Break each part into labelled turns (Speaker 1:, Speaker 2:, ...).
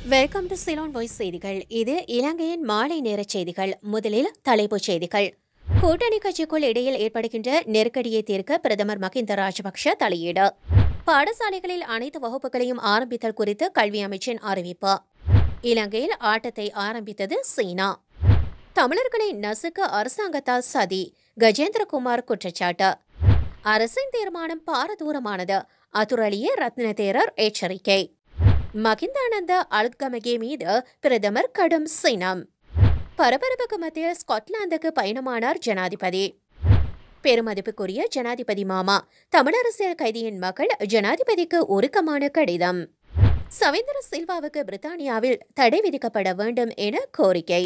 Speaker 1: welcome to Ceylon voice செய்திகள் இது இலங்கையின் மாலை நேர செய்திகள் முதலில் தலைப்புச் செய்திகள் கூட்டணி கட்சிக்குள் இடையில் ஏற்படுகின்ற நெருக்கடியை தீர்க்க பிரதமர் மகிந்த ராஜபக்ஷ தலையீடு பாடசாலைகளில் அனைத்து வகுப்புகளையும் ஆரம்பித்தல் குறித்து கல்வி அமைச்சின் அறிவிப்பு இலங்கையில் ஆட்டத்தை ஆரம்பித்தது சீனா தமிழர்களை நசுக்க அரசாங்கத்தால் சதி கஜேந்திரகுமார் குற்றச்சாட்டு அரசின் தீர்மானம் பாரதூரமானது அதுரலிய ரத்ன தேரர் எச்சரிக்கை மகிந்தானந்த அல்கமகே மீது பிரதமர் கடும் சினம் பரபரப்புக்கு மத்தியில் ஸ்காட்லாந்துக்கு பயணமானார் ஜனாதிபதி பெருமதிப்புக்குரிய ஜனாதிபதி மாமா தமிழரசியல் கைதியின் மகள் ஜனாதிபதிக்கு உருக்கமான கடிதம் சவேந்திர சில்வாவுக்கு பிரித்தானியாவில் தடை விதிக்கப்பட வேண்டும் என கோரிக்கை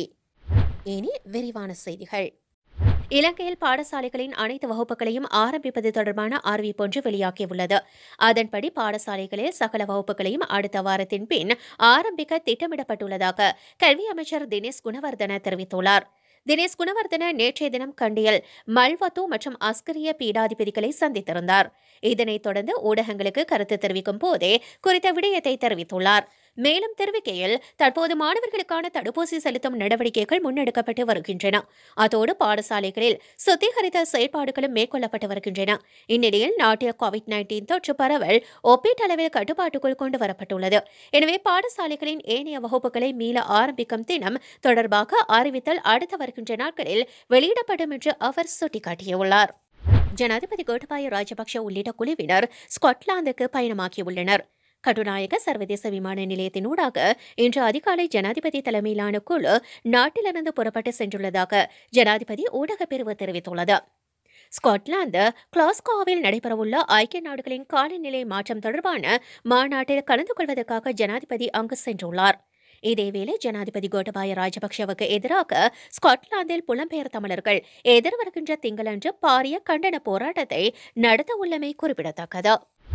Speaker 1: இனி விரிவான செய்திகள் இலங்கையில் பாடசாலைகளின் அனைத்து வகுப்புகளையும் ஆரம்பிப்பது தொடர்பான அறிவிப்பொன்று வெளியாகியுள்ளது அதன்படி பாடசாலைகளில் சகல வகுப்புகளையும் அடுத்த வாரத்தின் பின் ஆரம்பிக்க திட்டமிடப்பட்டுள்ளதாக கல்வி அமைச்சர் தினேஷ் குணவர்தன தெரிவித்துள்ளார் தினேஷ் குணவர்தன நேற்றைய தினம் கண்டியில் மல்வத்து மற்றும் அஸ்கரிய பீடாதிபதிகளை சந்தித்திருந்தார் இதனைத் தொடர்ந்து ஊடகங்களுக்கு கருத்து தெரிவிக்கும் போதே குறித்த விடயத்தை தெரிவித்துள்ளார் மேலும் தெரிவிக்கையில் தற்போது மாணவர்களுக்கான தடுப்பூசி செலுத்தும் நடவடிக்கைகள் முன்னெடுக்கப்பட்டு வருகின்றன அதோடு பாடசாலைகளில் சுத்திகரித்த செயற்பாடுகளும் மேற்கொள்ளப்பட்டு வருகின்றன இந்நிலையில் நாட்டில் கோவிட் நைன்டீன் தொற்று பரவல் ஒப்பீட்டளவில் கட்டுப்பாட்டுக்குள் கொண்டு வரப்பட்டுள்ளது எனவே பாடசாலைகளின் ஏனைய வகுப்புகளை மீள ஆரம்பிக்கும் தினம் தொடர்பாக அறிவித்தல் அடுத்து வருகின்ற நாட்களில் வெளியிடப்படும் என்று அவர் சுட்டிக்காட்டியுள்ளார் ஜனாதிபதி கோட்டபாய ராஜபக்ஷ உள்ளிட்ட குழுவினர் ஸ்காட்லாந்துக்கு பயணமாகியுள்ளனர் கட்டுநாயக சர்வதேச விமான நிலையத்தினூடாக இன்று அதிகாலை ஜனாதிபதி தலைமையிலான குழு நாட்டிலிருந்து புறப்பட்டு சென்றுள்ளதாக ஜனாதிபதி ஊடகப் பிரிவு தெரிவித்துள்ளது ஸ்காட்லாந்து கிளாஸ்கோவில் நடைபெறவுள்ள ஐக்கிய நாடுகளின் காலநிலை மாற்றம் தொடர்பான மாநாட்டில் கலந்து கொள்வதற்காக ஜனாதிபதி அங்கு சென்றுள்ளார் இதேவேளை ஜனாதிபதி கோட்டபாய ராஜபக்ஷவுக்கு எதிராக ஸ்காட்லாந்தில் புலம்பெயர் தமிழர்கள் எதிர்வருகின்ற திங்களன்று பாரிய கண்டன போராட்டத்தை நடத்த உள்ளமை குறிப்பிடத்தக்கது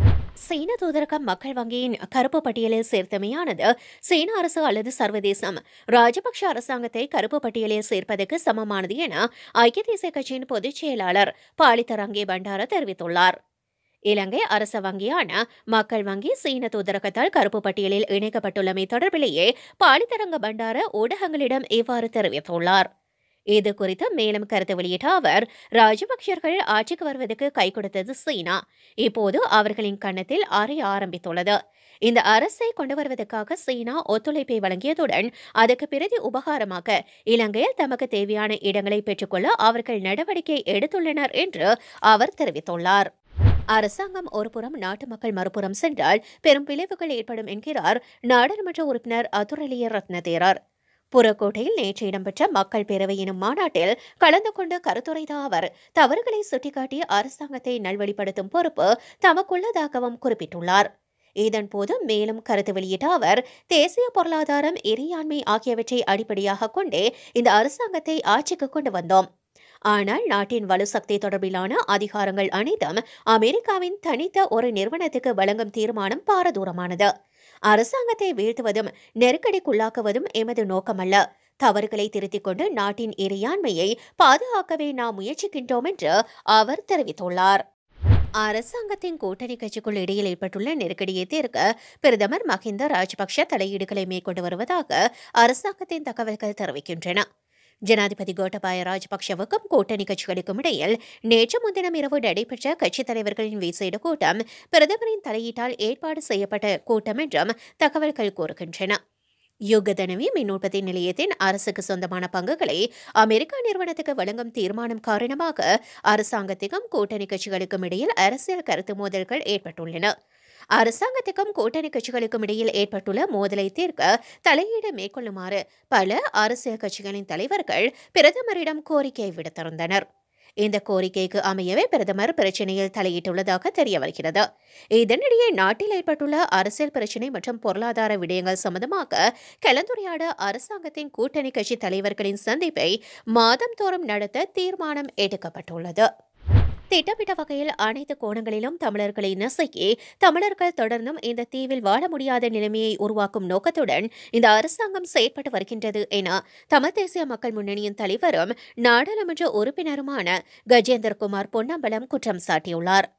Speaker 1: சீன தூதரகம் மக்கள் வங்கியின் கருப்பு பட்டியலில் சேர்த்தமையானது சீன அரசு அல்லது சர்வதேசம் ராஜபக்ஷ அரசாங்கத்தை கருப்பு பட்டியலில் சேர்ப்பதற்கு சமமானது என ஐக்கிய தேசிய கட்சியின் பொதுச் செயலாளர் பாலித்தரங்கே பண்டார தெரிவித்துள்ளார் இலங்கை அரச வங்கியான மக்கள் வங்கி சீன தூதரகத்தால் கருப்பு பட்டியலில் இணைக்கப்பட்டுள்ளமை தொடர்பிலேயே பாலித்தரங்க பண்டார ஊடகங்களிடம் இவ்வாறு தெரிவித்துள்ளார் இது குறித்து மேலும் கருத்து வெளியிட்ட அவர் ராஜபக்சர்கள் ஆட்சிக்கு வருவதற்கு கை கொடுத்தது சீனா இப்போது அவர்களின் கன்னத்தில் அறைய ஆரம்பித்துள்ளது இந்த அரசை கொண்டு வருவதற்காக சீனா ஒத்துழைப்பை வழங்கியதுடன் அதற்கு பிரதி உபகாரமாக இலங்கையில் தமக்கு தேவையான இடங்களை பெற்றுக்கொள்ள அவர்கள் நடவடிக்கை எடுத்துள்ளனர் என்று அவர் தெரிவித்துள்ளார் அரசாங்கம் ஒருபுறம் நாட்டு மக்கள் மறுபுறம் சென்றால் பெரும் விளைவுகள் ஏற்படும் என்கிறார் நாடாளுமன்ற உறுப்பினர் அதுரலிய ரத்னதேரர் புறக்கோட்டையில் நேற்று இடம்பெற்ற மக்கள் பேரவை எனும் மாநாட்டில் கலந்து கொண்டு கருத்துரைத்த அவர் தவறுகளை சுட்டிக்காட்டி அரசாங்கத்தை நல்வழிப்படுத்தும் பொறுப்பு தமக்குள்ளதாகவும் குறிப்பிட்டுள்ளார் இதன்போது மேலும் கருத்து வெளியிட்ட அவர் தேசிய பொருளாதாரம் இறையாண்மை ஆகியவற்றை அடிப்படையாக கொண்டே இந்த அரசாங்கத்தை ஆட்சிக்கு கொண்டு வந்தோம் ஆனால் நாட்டின் வலு சக்தி தொடர்பிலான அதிகாரங்கள் அனைத்தும் அமெரிக்காவின் தனித்த ஒரு நிறுவனத்துக்கு வழங்கும் தீர்மானம் பாரதூரமானது அரசாங்கத்தை வீழ்த்துவதும் நெருக்கடிக்குள்ளாக்குவதும் எமது நோக்கமல்ல தவறுகளை திருத்திக் கொண்டு நாட்டின் இறையாண்மையை பாதுகாக்கவே நாம் முயற்சிக்கின்றோம் என்று அவர் தெரிவித்துள்ளார் அரசாங்கத்தின் கூட்டணி கட்சிக்குள் இடையில் ஏற்பட்டுள்ள நெருக்கடியை தீர்க்க பிரதமர் மஹிந்த ராஜபக்ஷ தலையீடுகளை மேற்கொண்டு வருவதாக அரசாங்கத்தின் தகவல்கள் தெரிவிக்கின்றன ஜனாதிபதி கோட்டபாய ராஜபக்ஷவுக்கும் கூட்டணி கட்சிகளுக்கும் இடையில் நேற்று முன்தினம் இரவு நடைபெற்ற கட்சித் தலைவர்களின் விசேட கூட்டம் பிரதமரின் தலையீட்டால் ஏற்பாடு செய்யப்பட்ட கூட்டம் என்றும் தகவல்கள் கூறுகின்றன யுகதனவி மின் உற்பத்தி நிலையத்தின் அரசுக்கு சொந்தமான பங்குகளை அமெரிக்கா நிறுவனத்துக்கு வழங்கும் தீர்மானம் காரணமாக அரசாங்கத்துக்கும் கூட்டணி கட்சிகளுக்கும் இடையில் அரசியல் கருத்து மோதல்கள் ஏற்பட்டுள்ளன அரசாங்கத்துக்கும் கூட்டணி கட்சிகளுக்கும் இடையில் ஏற்பட்டுள்ள மோதலை தீர்க்க தலையீடு மேற்கொள்ளுமாறு பல அரசியல் கட்சிகளின் தலைவர்கள் பிரதமரிடம் கோரிக்கை விடுத்திருந்தனர் இந்த கோரிக்கைக்கு அமையவே பிரதமர் பிரச்சினையில் தலையிட்டுள்ளதாக தெரிய வருகிறது இதனிடையே நாட்டில் ஏற்பட்டுள்ள அரசியல் பிரச்சினை மற்றும் பொருளாதார விடயங்கள் சம்பந்தமாக கலந்துரையாட அரசாங்கத்தின் கூட்டணி கட்சி தலைவர்களின் சந்திப்பை மாதந்தோறும் நடத்த தீர்மானம் எடுக்கப்பட்டுள்ளது திட்டமிட்ட வகையில் அனைத்து கோணங்களிலும் தமிழர்களை நசுக்கி தமிழர்கள் தொடர்ந்தும் இந்த தீவில் வாழ முடியாத நிலைமையை உருவாக்கும் நோக்கத்துடன் இந்த அரசாங்கம் செயற்பட்டு வருகின்றது என தமிழ் தேசிய மக்கள் முன்னணியின் தலைவரும் நாடாளுமன்ற உறுப்பினருமான கஜேந்திரகுமார் பொன்னம்பலம் குற்றம் சாட்டியுள்ளார்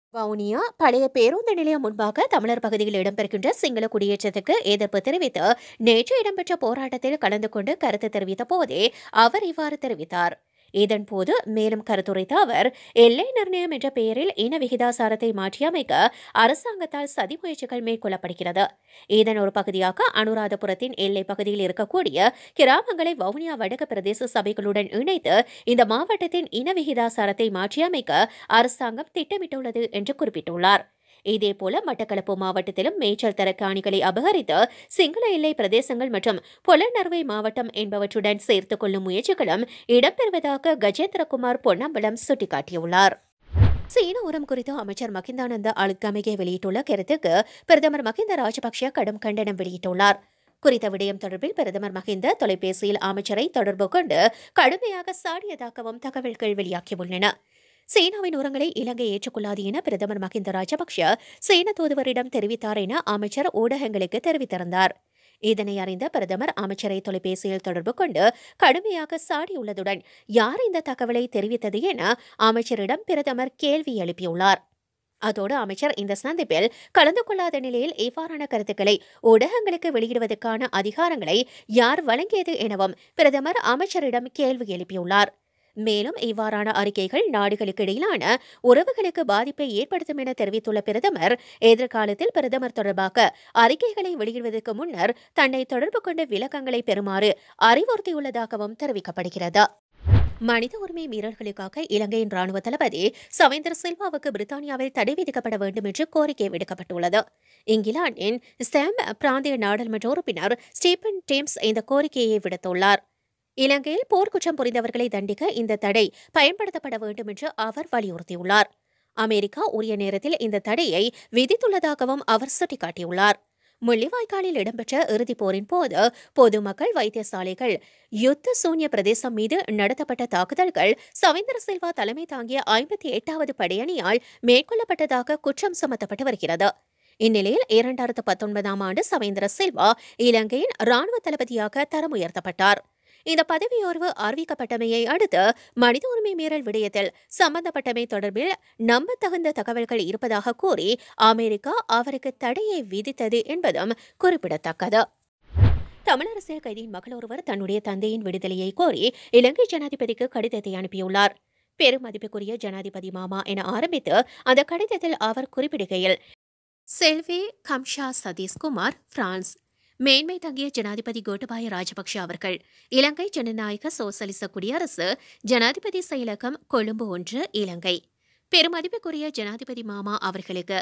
Speaker 1: வவுனியா பழைய பேருந்து நிலையம் முன்பாக தமிழர் பகுதியில் இடம்பெறுகின்ற சிங்கள குடியேற்றத்துக்கு எதிர்ப்பு தெரிவித்து நேற்று இடம்பெற்ற போராட்டத்தில் கலந்து கொண்டு கருத்து தெரிவித்த போதே அவர் இவ்வாறு தெரிவித்தார் இதன்போது மேலும் கருத்துரைத்த அவர் எல்லை நிர்ணயம் என்ற பெயரில் இன விகிதாசாரத்தை மாற்றியமைக்க அரசாங்கத்தால் சதி முயற்சிகள் மேற்கொள்ளப்படுகிறது இதன் ஒரு பகுதியாக அனுராதபுரத்தின் எல்லை பகுதியில் இருக்கக்கூடிய கிராமங்களை வவுனியா வடக்கு பிரதேச சபைகளுடன் இணைத்து இந்த மாவட்டத்தின் இன விகிதாசாரத்தை மாற்றியமைக்க அரசாங்கம் திட்டமிட்டுள்ளது என்று குறிப்பிட்டுள்ளார் இதேபோல மட்டக்களப்பு மாவட்டத்திலும் மேய்ச்சல் தர காணிகளை அபகரித்து சிங்கள எல்லை பிரதேசங்கள் மற்றும் பொலநறுவை மாவட்டம் என்பவற்றுடன் சேர்த்துக் கொள்ளும் முயற்சிகளும் இடம்பெறுவதாக கஜேந்திரகுமார் பொன்னம்பலம் சுட்டிக்காட்டியுள்ளார் சீன உரம் குறித்து அமைச்சர் மகிந்தானந்த அழுத்கமையை வெளியிட்டுள்ள கருத்துக்கு பிரதமர் மகிந்த ராஜபக்ஷ கடும் கண்டனம் வெளியிட்டுள்ளார் குறித்த விடயம் தொடர்பில் பிரதமர் மகிந்த தொலைபேசியில் அமைச்சரை தொடர்பு கொண்டு கடுமையாக சாடியதாகவும் தகவல்கள் வெளியாகியுள்ளன சீனாவின் உரங்களை இலங்கை ஏற்றுக்கொள்ளாது என பிரதமர் மகிந்த ராஜபக்ஷ சீன தூதுவரிடம் தெரிவித்தார் என அமைச்சர் ஊடகங்களுக்கு தெரிவித்திருந்தார் இதனை அறிந்த பிரதமர் அமைச்சரை தொலைபேசியில் தொடர்பு கொண்டு கடுமையாக சாடியுள்ளதுடன் யார் இந்த தகவலை தெரிவித்தது என அமைச்சரிடம் பிரதமர் கேள்வி எழுப்பியுள்ளார் அதோடு அமைச்சர் இந்த சந்திப்பில் கலந்து கொள்ளாத நிலையில் இவ்வாறான கருத்துக்களை ஊடகங்களுக்கு வெளியிடுவதற்கான அதிகாரங்களை யார் வழங்கியது எனவும் பிரதமர் அமைச்சரிடம் கேள்வி எழுப்பியுள்ளார் மேலும் இவ்வாறான அறிக்கைகள் நாடுகளுக்கு இடையிலான உறவுகளுக்கு பாதிப்பை ஏற்படுத்தும் என தெரிவித்துள்ள பிரதமர் எதிர்காலத்தில் பிரதமர் தொடர்பாக அறிக்கைகளை வெளியிடுவதற்கு முன்னர் தன்னை தொடர்பு கொண்ட விளக்கங்களை பெறுமாறு அறிவுறுத்தியுள்ளதாகவும் தெரிவிக்கப்படுகிறது மனித உரிமை மீறல்களுக்காக இலங்கையின் ராணுவ தளபதி சவேந்திர சில்வாவுக்கு பிரித்தானியாவில் தடை விதிக்கப்பட வேண்டும் என்று கோரிக்கை விடுக்கப்பட்டுள்ளது இங்கிலாந்தின் ஸ்டாம் பிராந்திய நாடாளுமன்ற உறுப்பினர் ஸ்டீபன் டீம்ஸ் இந்த கோரிக்கையை விடுத்துள்ளார் இலங்கையில் போர்க்குற்றம் புரிந்தவர்களை தண்டிக்க இந்த தடை பயன்படுத்தப்பட வேண்டும் என்று அவர் வலியுறுத்தியுள்ளார் அமெரிக்கா உரிய நேரத்தில் இந்த தடையை விதித்துள்ளதாகவும் அவர் சுட்டிக்காட்டியுள்ளார் முள்ளிவாய்க்காலில் இடம்பெற்ற இறுதிப் போரின் போது பொதுமக்கள் வைத்தியசாலைகள் யுத்த சூன்ய பிரதேசம் மீது நடத்தப்பட்ட தாக்குதல்கள் சவேந்திர சில்வா தலைமை தாங்கிய ஐம்பத்தி எட்டாவது படையணியால் மேற்கொள்ளப்பட்டதாக குற்றம் சுமத்தப்பட்டு வருகிறது இந்நிலையில் இரண்டாயிரத்து பத்தொன்பதாம் ஆண்டு சவேந்திர சில்வா இலங்கையின் ராணுவ தளபதியாக தரம் உயர்த்தப்பட்டார் இந்த பதவியுயர்வு அறிவிக்கப்பட்டமையை அடுத்து மனித உரிமை மீறல் விடயத்தில் சம்பந்தப்பட்டமை தொடர்பில் நம்பத்தகுந்த தகவல்கள் இருப்பதாக கூறி அமெரிக்கா அவருக்கு தடையை விதித்தது என்பதும் குறிப்பிடத்தக்கது தமிழரசியல் கைதியின் மகள் ஒருவர் தன்னுடைய தந்தையின் விடுதலையை கோரி இலங்கை ஜனாதிபதிக்கு கடிதத்தை அனுப்பியுள்ளார் பெருமதிப்புக்குரிய ஜனாதிபதி மாமா என ஆரம்பித்து அந்த கடிதத்தில் அவர் குறிப்பிடுகையில் செல்வி கம்ஷா சதீஷ்குமார் பிரான்ஸ் மேன்மை தங்கிய ஜனாதிபதி கோட்டபாய ராஜபக்ஷ அவர்கள் இலங்கை ஜனநாயக சோசலிச குடியரசு ஜனாதிபதி செயலகம் கொழும்பு ஒன்று இலங்கை பெருமதிப்புக்குரிய ஜனாதிபதி மாமா அவர்களுக்கு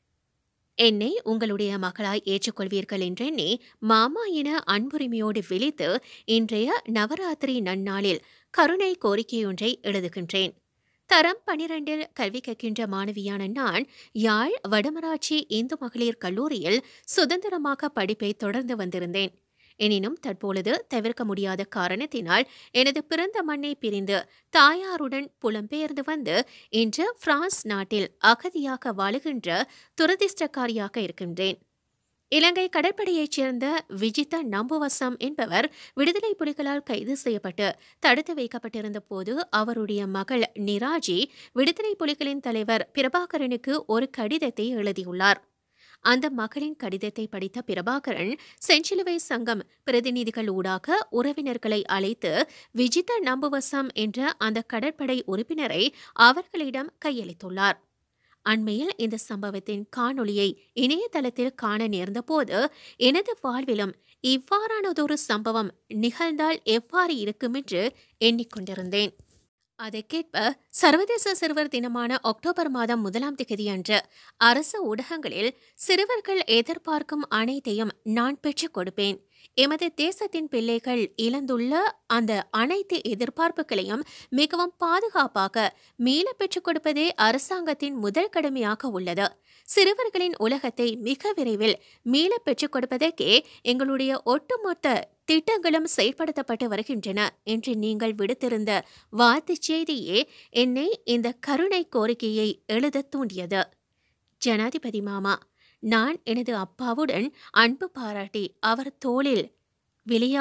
Speaker 1: என்னை உங்களுடைய மகளாய் ஏற்றுக்கொள்வீர்கள் என்றெண்ணி மாமா என அன்புரிமையோடு விழித்து இன்றைய நவராத்திரி நன்னாளில் கருணை கோரிக்கையொன்றை எழுதுகின்றேன் தரம் பனிரெண்டில் கல்வி கற்கின்ற மாணவியான நான் யாழ் வடமராட்சி இந்து மகளிர் கல்லூரியில் சுதந்திரமாக படிப்பை தொடர்ந்து வந்திருந்தேன் எனினும் தற்பொழுது தவிர்க்க முடியாத காரணத்தினால் எனது பிறந்த மண்ணை பிரிந்து தாயாருடன் புலம்பெயர்ந்து வந்து இன்று பிரான்ஸ் நாட்டில் அகதியாக வாழுகின்ற துரதிர்ஷ்டக்காரியாக இருக்கின்றேன் இலங்கை கடற்படையைச் சேர்ந்த விஜித நம்புவசம் என்பவர் விடுதலை புலிகளால் கைது செய்யப்பட்டு தடுத்து வைக்கப்பட்டிருந்த போது அவருடைய மகள் நிராஜி விடுதலை புலிகளின் தலைவர் பிரபாகரனுக்கு ஒரு கடிதத்தை எழுதியுள்ளார் அந்த மகளின் கடிதத்தை படித்த பிரபாகரன் செஞ்சிலுவை சங்கம் பிரதிநிதிகள் ஊடாக உறவினர்களை அழைத்து விஜித நம்புவசம் என்ற அந்த கடற்படை உறுப்பினரை அவர்களிடம் கையளித்துள்ளார் அண்மையில் இந்த சம்பவத்தின் காணொளியை இணையதளத்தில் காண நேர்ந்தபோது எனது வாழ்விலும் இவ்வாறானதொரு சம்பவம் நிகழ்ந்தால் எவ்வாறு இருக்கும் என்று எண்ணிக்கொண்டிருந்தேன் அதை கேட்ப சர்வதேச சிறுவர் தினமான அக்டோபர் மாதம் முதலாம் திகதியன்று அரசு ஊடகங்களில் சிறுவர்கள் எதிர்பார்க்கும் அனைத்தையும் நான் பெற்றுக் கொடுப்பேன் எமது தேசத்தின் பிள்ளைகள் இழந்துள்ள அந்த அனைத்து எதிர்பார்ப்புகளையும் மிகவும் பாதுகாப்பாக மீள பெற்றுக் கொடுப்பதே அரசாங்கத்தின் முதல் கடமையாக உள்ளது சிறுவர்களின் உலகத்தை மிக விரைவில் மீள பெற்றுக் கொடுப்பதற்கே எங்களுடைய ஒட்டுமொத்த திட்டங்களும் செயல்படுத்தப்பட்டு வருகின்றன என்று நீங்கள் விடுத்திருந்த வாழ்த்துச் செய்தியே என்னை இந்த கருணை கோரிக்கையை எழுதத் தூண்டியது ஜனாதிபதி மாமா நான் எனது அப்பாவுடன் அன்பு பாராட்டி அவர் தோளில் விளையாடி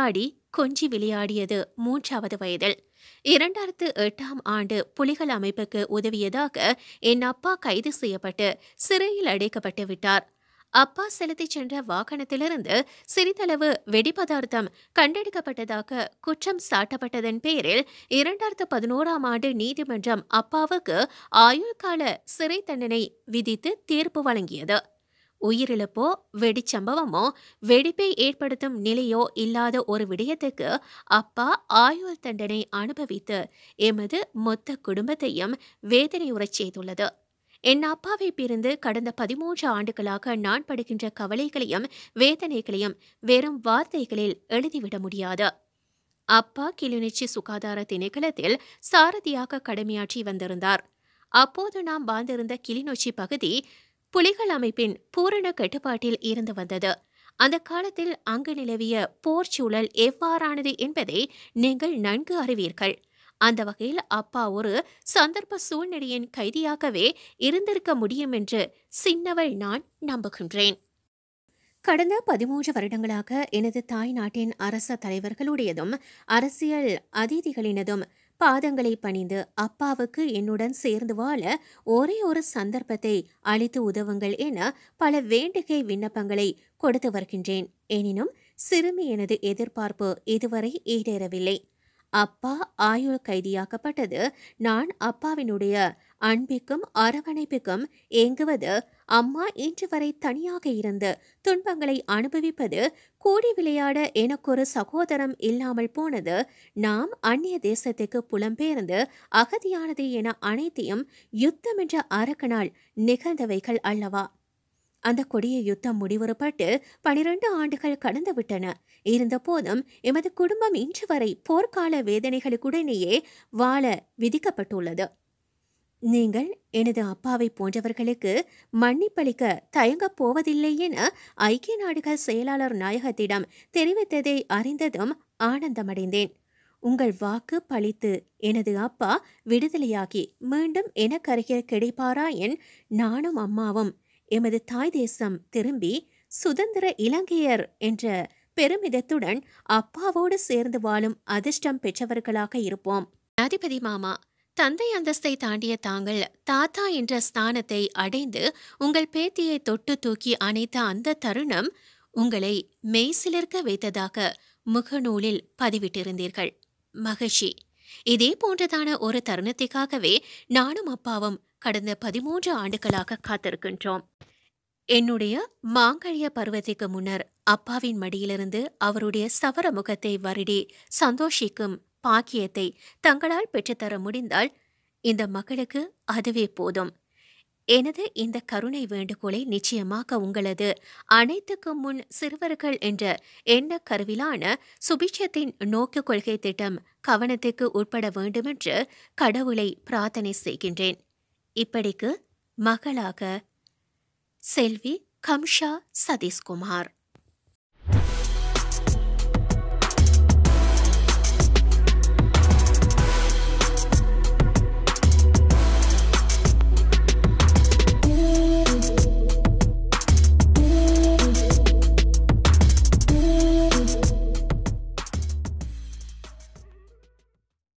Speaker 1: கொஞ்சி விளையாடியது மூன்றாவது வயதில் இரண்டாயிரத்து எட்டாம் ஆண்டு புலிகள் அமைப்புக்கு உதவியதாக என் அப்பா கைது செய்யப்பட்டு சிறையில் அடைக்கப்பட்டு விட்டார் அப்பா செலுத்திச் சென்ற வாகனத்திலிருந்து சிறிதளவு வெடிபதார்த்தம் கண்டெடுக்கப்பட்டதாக குற்றம் சாட்டப்பட்டதன் பேரில் இரண்டாயிரத்து பதினோராம் ஆண்டு நீதிமன்றம் அப்பாவுக்கு ஆயுள் கால சிறை தண்டனை விதித்து தீர்ப்பு வழங்கியது உயிரிழப்போ வெடிச்சம்பவமோ வெடிப்பை ஏற்படுத்தும் நிலையோ இல்லாத ஒரு விடயத்துக்கு அப்பா ஆயுள் தண்டனை அனுபவித்து எமது மொத்த குடும்பத்தையும் வேதனையுறச் செய்துள்ளது என் அப்பாவை பிரிந்து கடந்த பதிமூன்று ஆண்டுகளாக நான் படுகின்ற கவலைகளையும் வேதனைகளையும் வெறும் வார்த்தைகளில் எழுதிவிட முடியாது அப்பா கிளிநொச்சி சுகாதார திணைக்களத்தில் சாரதியாக கடமையாற்றி வந்திருந்தார் அப்போது நாம் வாழ்ந்திருந்த கிளிநொச்சி பகுதி புலிகள் அமைப்பின் பூரண கட்டுப்பாட்டில் இருந்து வந்தது அந்த காலத்தில் அங்கு நிலவிய போர் சூழல் எவ்வாறானது என்பதை நீங்கள் நன்கு அறிவீர்கள் அந்த வகையில் அப்பா ஒரு சந்தர்ப்ப சூழ்நிலையின் கைதியாகவே இருந்திருக்க முடியும் என்று சின்னவள் நான் நம்புகின்றேன் கடந்த பதிமூன்று வருடங்களாக எனது தாய் நாட்டின் அரச தலைவர்களுடையதும் அரசியல் அதிதிகளினதும் பாதங்களை பணிந்து அப்பாவுக்கு என்னுடன் சேர்ந்து வாழ ஒரே ஒரு சந்தர்ப்பத்தை அளித்து உதவுங்கள் என பல வேண்டுகை விண்ணப்பங்களை கொடுத்து வருகின்றேன் எனினும் சிறுமி எனது எதிர்பார்ப்பு இதுவரை ஈடேறவில்லை அப்பா ஆயுள் கைதியாக்கப்பட்டது நான் அப்பாவினுடைய அன்பிற்கும் அரவணைப்புக்கும் ஏங்குவது அம்மா இன்று வரை தனியாக இருந்து துன்பங்களை அனுபவிப்பது கூடி விளையாட எனக்கொரு சகோதரம் இல்லாமல் போனது நாம் அந்நிய தேசத்துக்கு புலம்பெயர்ந்து அகதியானது என அனைத்தையும் யுத்தம் என்ற அரக்கனால் நிகழ்ந்தவைகள் அல்லவா அந்த கொடிய யுத்தம் முடிவுறப்பட்டு பனிரெண்டு ஆண்டுகள் கடந்து விட்டன இருந்த போதும் எமது குடும்பம் இன்று வரை போர்க்கால வேதனைகளுக்குடனேயே வாழ விதிக்கப்பட்டுள்ளது நீங்கள் எனது அப்பாவை போன்றவர்களுக்கு மன்னிப்பளிக்க தயங்கப் போவதில்லை என ஐக்கிய நாடுகள் செயலாளர் நாயகத்திடம் தெரிவித்ததை அறிந்ததும் ஆனந்தமடைந்தேன் உங்கள் வாக்கு பழித்து எனது அப்பா விடுதலையாகி மீண்டும் எனக்கருகில் கிடைப்பாராயின் நானும் அம்மாவும் எமது தாய் தேசம் திரும்பி சுதந்திர இலங்கையர் என்ற பெருமிதத்துடன் அப்பாவோடு சேர்ந்து வாழும் அதிர்ஷ்டம் பெற்றவர்களாக இருப்போம் அதிபதி மாமா தந்தை அந்தஸ்தை தாண்டிய தாங்கள் தாத்தா என்ற ஸ்தானத்தை அடைந்து உங்கள் பேத்தியை தொட்டு தூக்கி அணைத்த அந்த தருணம் உங்களை மெய்சிலிர்க்க வைத்ததாக முகநூலில் பதிவிட்டிருந்தீர்கள் மகிழ்ச்சி இதே போன்றதான ஒரு தருணத்திற்காகவே நானும் அப்பாவும் கடந்த பதிமூன்று ஆண்டுகளாக காத்திருக்கின்றோம் என்னுடைய மாங்கல்ய பருவத்திற்கு முன்னர் அப்பாவின் மடியிலிருந்து அவருடைய சவர முகத்தை வருடி சந்தோஷிக்கும் பாக்கியத்தை தங்களால் பெற்றுத்தர முடிந்தால் இந்த மகளுக்கு அதுவே போதும் எனது இந்த கருணை வேண்டுகோளை நிச்சயமாக உங்களது அனைத்துக்கும் முன் சிறுவர்கள் என்ற எண்ண கருவிலான சுபிட்சத்தின் நோக்கு கொள்கை திட்டம் கவனத்துக்கு உட்பட வேண்டுமென்று கடவுளை பிரார்த்தனை செய்கின்றேன் இப்படிக்கு மகளாக செல்வி கம்ஷா சதீஷ்குமார்